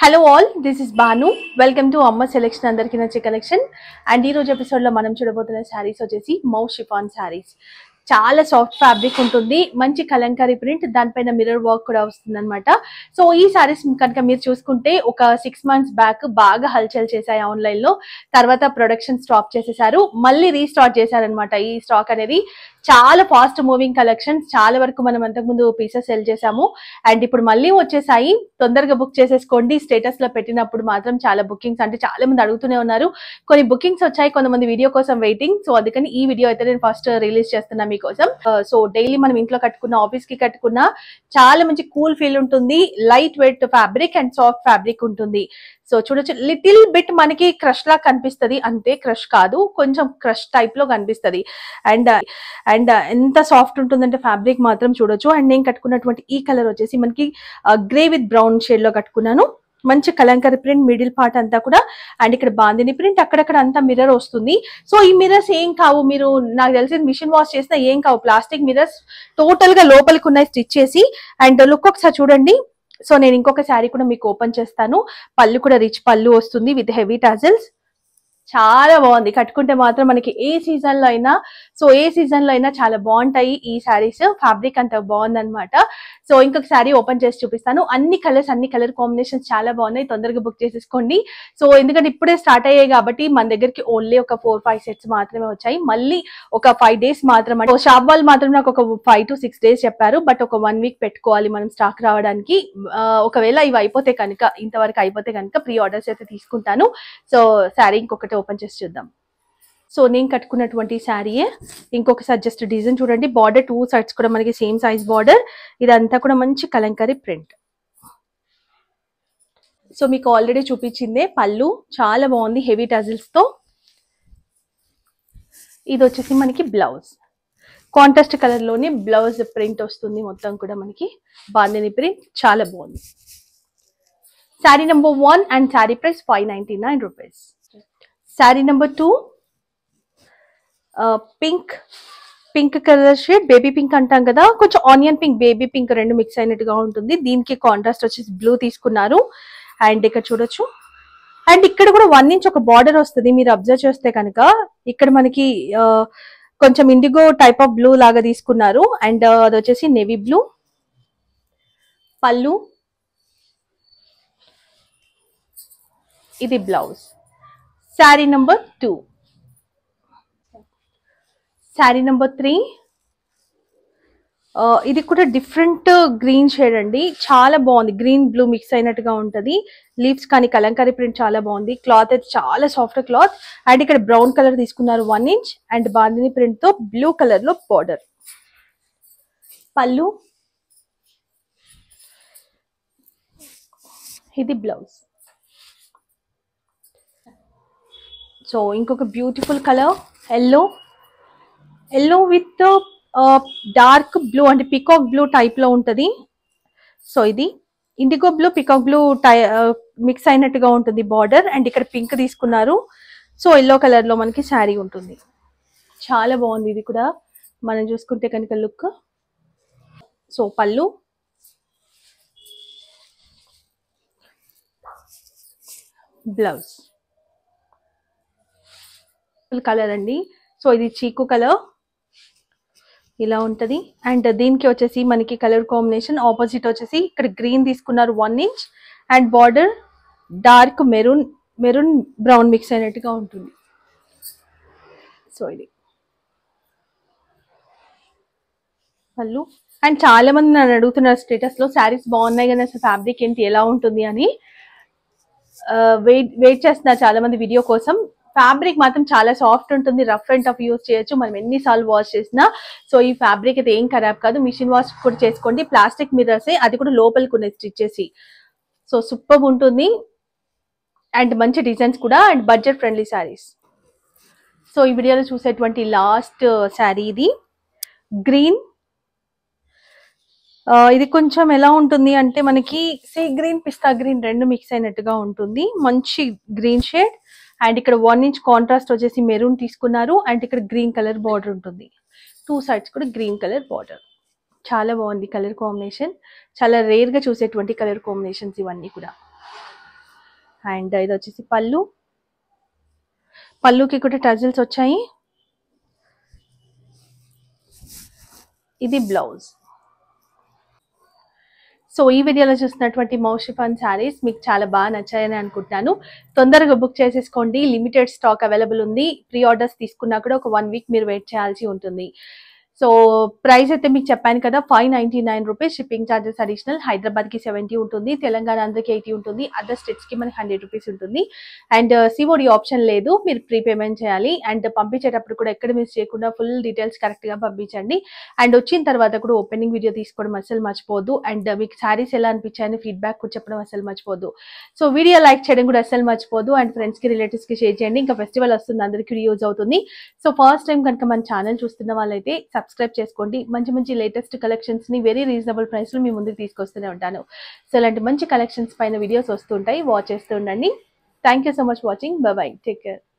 hello all this is Banu welcome to Amma selection అందరికి నచ్చే collection and ఈ రోజు ఎపిసోడ్ లో మనం చూడబోతున్న శారీస్ వచ్చేసి మౌ షిఫాన్ శారీస్ చాలా సాఫ్ట్ ఫ్యాబ్రిక్ ఉంటుంది మంచి కలంకారీ ప్రింట్ దానిపైన మిర్రర్ వర్క్ కూడా వస్తుంది అనమాట సో ఈ శారీస్ కనుక మీరు చూసుకుంటే ఒక సిక్స్ మంత్స్ బ్యాక్ బాగా హల్చల్ చేశాయి ఆన్లైన్ లో తర్వాత ప్రొడక్షన్ స్టాప్ చేసేసారు మళ్ళీ రీస్టార్ట్ చేశారనమాట ఈ స్టాక్ అనేది చాలా ఫాస్ట్ మూవింగ్ కలెక్షన్స్ చాలా వరకు మనం అంతకుముందు పీసెస్ సెల్ చేసాము అండ్ ఇప్పుడు మళ్ళీ వచ్చేసాయి తొందరగా బుక్ చేసేసుకోండి స్టేటస్ లో పెట్టినప్పుడు మాత్రం చాలా బుకింగ్స్ అంటే చాలా మంది అడుగుతూనే ఉన్నారు కొన్ని బుకింగ్స్ వచ్చాయి కొంతమంది వీడియో కోసం వెయిటింగ్ సో అందుకని ఈ వీడియో అయితే నేను ఫస్ట్ రిలీజ్ చేస్తున్నా మీకోసం సో డైలీ మనం ఇంట్లో కట్టుకున్న ఆఫీస్ కి కట్టుకున్న చాలా మంచి కూల్ ఫీల్ ఉంటుంది light weight fabric and soft fabric ఉంటుంది సో చూడొచ్చు లిటిల్ బిట్ మనకి క్రష్ లా కనిపిస్తది అంతే క్రష్ కాదు కొంచెం క్రష్ టైప్ లో కనిపిస్తది అండ్ అండ్ ఎంత సాఫ్ట్ ఉంటుందంటే ఫ్యాబ్రిక్ మాత్రం చూడొచ్చు అండ్ నేను కట్టుకున్నటువంటి ఈ కలర్ వచ్చేసి మనకి గ్రే విత్ బ్రౌన్ షేడ్ లో కట్టుకున్నాను మంచి కలంకరీ ప్రింట్ మిడిల్ పార్ట్ అంతా కూడా అండ్ ఇక్కడ బాందిని ప్రింట్ అక్కడక్కడ అంతా మిర్రర్ వస్తుంది సో ఈ మిర్రర్స్ ఏం కావు మీరు నాకు తెలిసి మిషన్ వాష్ చేసినా ఏం కావు ప్లాస్టిక్ మిర్రర్స్ టోటల్ గా లోపలికి ఉన్నాయి స్టిచ్ చేసి అండ్ లుక్ ఒకసారి చూడండి సో నేను ఇంకొక శారీ కూడా మీకు ఓపెన్ చేస్తాను పళ్ళు కూడా రిచ్ పళ్ళు వస్తుంది విత్ హెవీ టాజిల్స్ చాలా బాగుంది కట్టుకుంటే మాత్రం మనకి ఏ సీజన్ లో అయినా సో ఏ సీజన్ లో అయినా చాలా బాగుంటాయి ఈ శారీస్ ఫ్యాబ్రిక్ అంత బాగుంది అనమాట సో ఇంకొక శారీ ఓపెన్ చేసి చూపిస్తాను అన్ని కలర్స్ అన్ని కలర్ కాంబినేషన్స్ చాలా బాగున్నాయి తొందరగా బుక్ చేసేసుకోండి సో ఎందుకంటే ఇప్పుడే స్టార్ట్ అయ్యాయి కాబట్టి మన దగ్గరికి ఓన్లీ ఒక ఫోర్ ఫైవ్ సెట్స్ మాత్రమే వచ్చాయి మళ్ళీ ఒక ఫైవ్ డేస్ మాత్రం షాప్ వాళ్ళు మాత్రం నాకు ఒక ఫైవ్ టు సిక్స్ డేస్ చెప్పారు బట్ ఒక వన్ వీక్ పెట్టుకోవాలి మనం స్టాక్ రావడానికి ఆ, ఒకవేళ ఇవి అయిపోతే కనుక ఇంతవరకు అయిపోతే కనుక ప్రీ ఆర్డర్స్ అయితే తీసుకుంటాను సో శారీ ఇంకొకటి ఓపెన్ చేసి చూద్దాం సో నేను కట్టుకున్నటువంటి శారీయే ఇంకొకసారి జస్ట్ డిజైన్ చూడండి బార్డర్ టూ సైడ్స్ కూడా మనకి సేమ్ సైజ్ బార్డర్ ఇదంతా కూడా మంచి కలంకారీ ప్రింట్ సో మీకు ఆల్రెడీ చూపించిందే పళ్ళు చాలా బాగుంది హెవీ టజిల్స్ తో ఇది వచ్చేసి మనకి బ్లౌజ్ కాంట్రాస్ట్ కలర్ లోనే బ్లౌజ్ ప్రింట్ వస్తుంది మొత్తం కూడా మనకి బాందిని ప్రింట్ చాలా బాగుంది sari number one and sari price five ninety nine rupees sari number two pink pink colour shade baby pink అంటాం కదా కొంచెం ఆనియన్ పింక్ బేబీ పింక్ రెండు మిక్స్ అయినట్టుగా ఉంటుంది దీనికి కాంట్రాస్ట్ వచ్చేసి బ్లూ తీసుకున్నారు అండ్ ఇక్కడ చూడొచ్చు అండ్ ఇక్కడ కూడా వన్ ఇంచ్ ఒక బార్డర్ వస్తుంది మీరు అబ్జర్వ్ చేస్తే కనుక ఇక్కడ మనకి ఆ, కొంచెం ఇండిగో టైప్ ఆఫ్ బ్లూ లాగా తీసుకున్నారు అండ్ అది వచ్చేసి నేవీ బ్లూ పళ్ళు ఇది blouse sari number two sari number three ఇది కూడా డిఫరెంట్ గ్రీన్ షేడ్ అండి చాలా బాగుంది గ్రీన్ బ్లూ మిక్స్ అయినట్టుగా ఉంటది లీవ్స్ కానీ కలంకారీ ప్రింట్ చాలా బాగుంది క్లాత్ అయితే చాలా సాఫ్ట్ క్లాత్ అండ్ ఇక్కడ బ్రౌన్ కలర్ తీసుకున్నారు one inch and bandhani print తో బ్లూ కలర్ లో బార్డర్ పళ్ళు ఇది బ్లౌజ్ సో ఇంకొక beautiful colour yellow yellow with dark blue అంటే పికాక్ బ్లూ టైప్ లో ఉంటది సో ఇది indigo blue peacock blue tie mix అయినట్టుగా ఉంటుంది బార్డర్ అండ్ ఇక్కడ పింక్ తీసుకున్నారు సో ఎల్లో కలర్ లో మనకి శారీ ఉంటుంది చాలా బాగుంది ఇది కూడా మనం చూసుకుంటే కనుక లుక్ సో పళ్ళు బ్లౌజ్ కలర్ అండి సో ఇది చీకు కలర్ ఇలా ఉంటది అండ్ దీనికి వచ్చేసి మనకి కలర్ కాంబినేషన్ ఆపోజిట్ వచ్చేసి ఇక్కడ గ్రీన్ తీసుకున్నారు one inch and border dark maroon maroon brown mix అయినట్టుగా ఉంటుంది సో ఇది వాళ్ళు అండ్ చాలా మంది నన్ను అడుగుతున్నారు స్టేటస్ లో శారీస్ బాగున్నాయి కానీ అసలు ఫ్యాబ్రిక్ ఏంటి ఎలా ఉంటుంది అని వెయిట్ వెయిట్ చేస్తున్నారు చాలా మంది వీడియో కోసం ఫ్యాబ్రిక్ మాత్రం చాలా సాఫ్ట్ ఉంటుంది రఫ్ అండ్ టఫ్ యూస్ చేయొచ్చు మనం ఎన్నిసార్లు వాష్ చేసినా సో ఈ ఫ్యాబ్రిక్ అయితే ఏం ఖరాబ్ కాదు మిషన్ వాష్ కూడా చేసుకోండి ప్లాస్టిక్ మిర్రర్సే అది కూడా లోపలికి ఉన్నాయి స్టిచ్ చేసి సో సూపర్ ఉంటుంది అండ్ మంచి డిజైన్స్ కూడా and budget friendly saris so ఈ వీడియోలో చూసేటువంటి లాస్ట్ శారీ ఇది గ్రీన్ ఇది కొంచెం ఎలా ఉంటుంది అంటే మనకి సీ గ్రీన్ పిస్తా గ్రీన్ రెండు మిక్స్ అయినట్టుగా ఉంటుంది మంచి గ్రీన్ షేడ్ అండ్ ఇక్కడ వన్ ఇంచ్ కాంట్రాస్ట్ వచ్చేసి మెరూన్ తీసుకున్నారు అండ్ ఇక్కడ గ్రీన్ కలర్ బార్డర్ ఉంటుంది టూ సైడ్స్ కూడా గ్రీన్ కలర్ బార్డర్ చాలా బాగుంది కలర్ కాంబినేషన్ చాలా రేర్ గా చూసేటువంటి కలర్ కాంబినేషన్స్ ఇవన్నీ కూడా అండ్ ఇది వచ్చేసి పళ్ళు పళ్ళుకి కూడా టజిల్స్ వచ్చాయి ఇది బ్లౌజ్ సో ఈ వీడియోలో చూసినటువంటి మౌషిఫాన్ శారీస్ మీకు చాలా బాగా నచ్చాయని అనుకుంటున్నాను తొందరగా బుక్ చేసేసుకోండి లిమిటెడ్ స్టాక్ అవైలబుల్ ఉంది ప్రీ ఆర్డర్స్ తీసుకున్నా కూడా ఒక వన్ వీక్ మీరు వెయిట్ చేయాల్సి ఉంటుంది సో ప్రైస్ అయితే మీకు చెప్పాను కదా five ninety nine rupees shipping charges additional హైదరాబాద్కి సెవెంటీ ఉంటుంది తెలంగాణ అందరికి ఎయిటీ ఉంటుంది అదర్ స్టేట్స్కి మనకి హండ్రెడ్ రూపీస్ ఉంటుంది అండ్ సిఓడి ఆప్షన్ లేదు మీరు ప్రీ పేమెంట్ చేయాలి అండ్ పంపించేటప్పుడు కూడా ఎక్కడ మిస్ చేయకుండా ఫుల్ డీటెయిల్స్ కరెక్ట్గా పంపించండి అండ్ వచ్చిన తర్వాత కూడా ఓపెనింగ్ వీడియో తీసుకోవడం అసలు మర్చిపోద్దు అండ్ మీకు శారీస్ ఎలా అనిపించాయని ఫీడ్బ్యాక్ కూడా చెప్పడం అసలు మర్చిపోద్దు సో వీడియో లైక్ చేయడం కూడా అసలు మర్చిపోద్దు అండ్ ఫ్రెండ్స్కి రిలేటివ్స్కి షేర్ చేయండి ఇంకా ఫెస్టివల్ వస్తుంది అందరికీ యూజ్ అవుతుంది సో ఫస్ట్ టైం కనుక మన ఛానల్ చూస్తున్న వాళ్ళైతే సబ్స్క్రైబ్ చేసుకోండి మంచి మంచి లేటెస్ట్ కలెక్షన్స్ని వెరీ రీజనబుల్ ప్రైస్లో మీ ముందుకు తీసుకొస్తూనే ఉంటాను సో ఇలాంటి మంచి కలెక్షన్స్ పైన వీడియోస్ వస్తుంటాయి వాచ్ చేస్తూ ఉండండి thank you so much watching bye bye take care